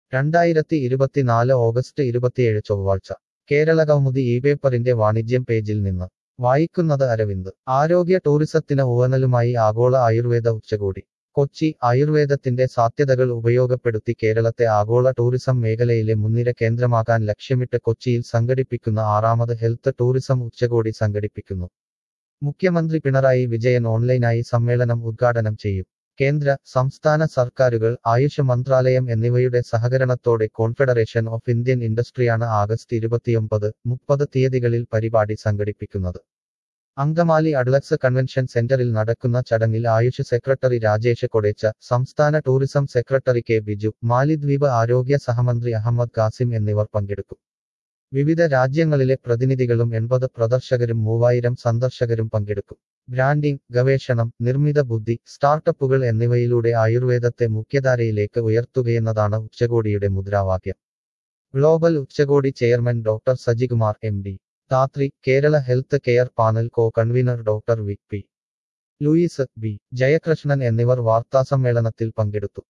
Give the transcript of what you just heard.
രണ്ടായിരത്തി ഇരുപത്തിനാല് ഓഗസ്റ്റ് ഇരുപത്തിയേഴ് ചൊവ്വാഴ്ച കേരളകൗമുദി ഈ പേപ്പറിന്റെ വാണിജ്യം പേജിൽ നിന്ന് വായിക്കുന്നത് അരവിന്ദ് ആരോഗ്യ ടൂറിസത്തിന് ഊന്നലുമായി ആഗോള ആയുർവേദ ഉച്ചകോടി കൊച്ചി ആയുർവേദത്തിന്റെ സാധ്യതകൾ ഉപയോഗപ്പെടുത്തി കേരളത്തെ ആഗോള ടൂറിസം മേഖലയിലെ മുൻനിര കേന്ദ്രമാക്കാൻ ലക്ഷ്യമിട്ട് കൊച്ചിയിൽ സംഘടിപ്പിക്കുന്ന ആറാമത് ഹെൽത്ത് ടൂറിസം ഉച്ചകോടി സംഘടിപ്പിക്കുന്നു മുഖ്യമന്ത്രി പിണറായി വിജയൻ ഓൺലൈനായി സമ്മേളനം ഉദ്ഘാടനം ചെയ്യും കേന്ദ്ര സംസ്ഥാന സർക്കാരുകൾ ആയുഷ് മന്ത്രാലയം എന്നിവയുടെ സഹകരണത്തോടെ കോൺഫെഡറേഷൻ ഓഫ് ഇന്ത്യൻ ഇൻഡസ്ട്രിയാണ് ആഗസ്റ്റ് ഇരുപത്തിയൊമ്പത് മുപ്പത് തീയതികളിൽ പരിപാടി സംഘടിപ്പിക്കുന്നത് അങ്കമാലി അഡ്ലക്സ് കൺവെൻഷൻ സെന്ററിൽ നടക്കുന്ന ചടങ്ങിൽ ആയുഷ് സെക്രട്ടറി രാജേഷ് കൊടേച്ച സംസ്ഥാന ടൂറിസം സെക്രട്ടറി കെ ബിജു മാലിദ്വീപ് ആരോഗ്യ സഹമന്ത്രി അഹമ്മദ് കാസിം എന്നിവർ പങ്കെടുക്കും വിവിധ രാജ്യങ്ങളിലെ പ്രതിനിധികളും എൺപത് പ്രദർശകരും മൂവായിരം സന്ദർശകരും പങ്കെടുക്കും ബ്രാൻഡിംഗ് ഗവേഷണം നിർമ്മിത ബുദ്ധി സ്റ്റാർട്ടപ്പുകൾ എന്നിവയിലൂടെ ആയുർവേദത്തെ മുഖ്യധാരയിലേക്ക് ഉയർത്തുകയെന്നതാണ് ഉച്ചകോടിയുടെ മുദ്രാവാക്യം ഗ്ലോബൽ ഉച്ചകോടി chairman doctor Sajikumar M D Dhathri Kerala health care panel co convener doctor V P Louis B Jayakrishnan എന്നിവർ വാർത്താസമ്മേളനത്തിൽ പങ്കെടുത്തു